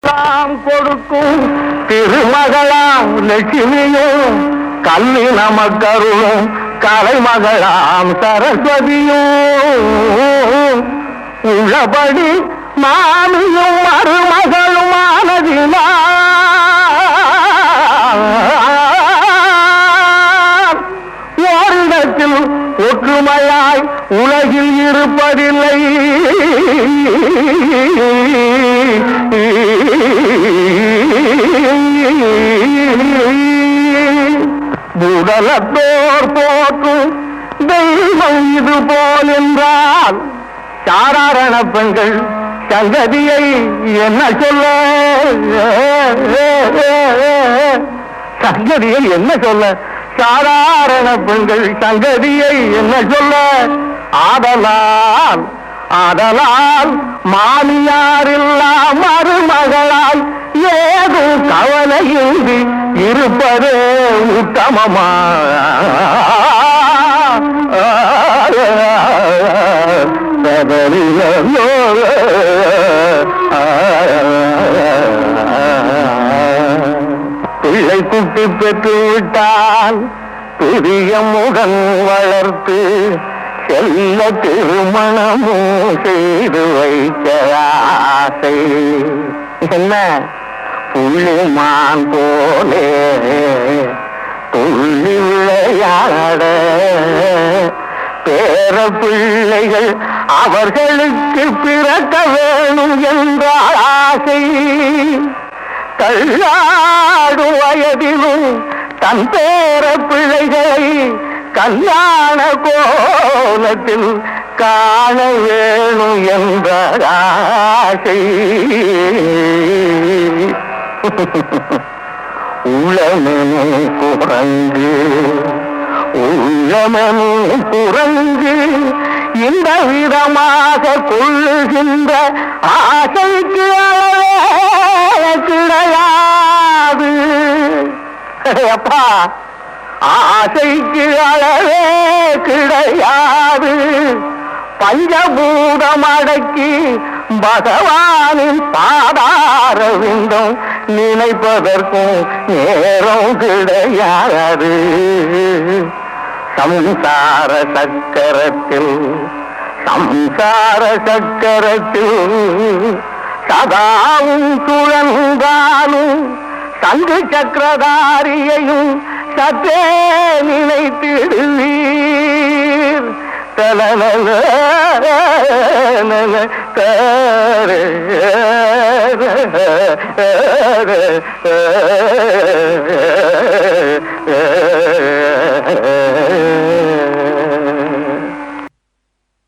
நாம் கொடுக்கும் திருமகளாம் லட்சுமியும் கல்வி நமக்கருளும் கலைமகளாம் சரஸ்வதியும் உள்ளபடி மாமியும் மருமகளும் ஆனதினால் ஓரிடத்தில் ஒற்றுமையாய் உலகில் இருப்பதில்லை புடலத்தோர் போற்றும் தெய்வம் இது போல் என்றால் சாதாரண பெண்கள் சங்கதியை என்ன சொல்ல சங்கதியை என்ன சொல்ல சாதாரண பெண்கள் சங்கதியை என்ன சொல்ல ஆதலால் ஆதலால் மாமியாரில்லா மருமகளாய் ஏது கவலையின்றி இருப்பதே உத்தமமா பிள்ளை குட்டி பெற்று விட்டால் பெரிய முடன் வளர்த்து செல்ல திருமணமும் செய்து வைக்க ஆசை என்ன புள்ளிமான் போலே துள்ளி விளையாட பேர பிள்ளைகள் அவர்களுக்கு பிறக்க வேணும் என்ற ஆசை தள்ளாடும் வயதிலும் தன் பேர பிள்ளைகளை கல்யாண கோலத்தில் காண வேணும் என்ற ஆசை உளமெனும் குரங்கு உள்ளமெனும் குரங்கு இந்த விதமாக கொள்ளுகின்ற ஆசைக்கு அளவே கிடையாது அப்பா ஆசைக்கு அளவே கிடையாது பஞ்சபூதம் அடக்கி பகவானின் பாதார விந்தம் நினைப்பதற்கும் நேரம் கிடையாது சம்சார சக்கரத்தில் சம்சார சக்கரத்தில் சதாவும் சுழந்தாலும் சங்கு சக்கரதாரியையும் சற்றே நினைத்திடுவீர் தலனல தரே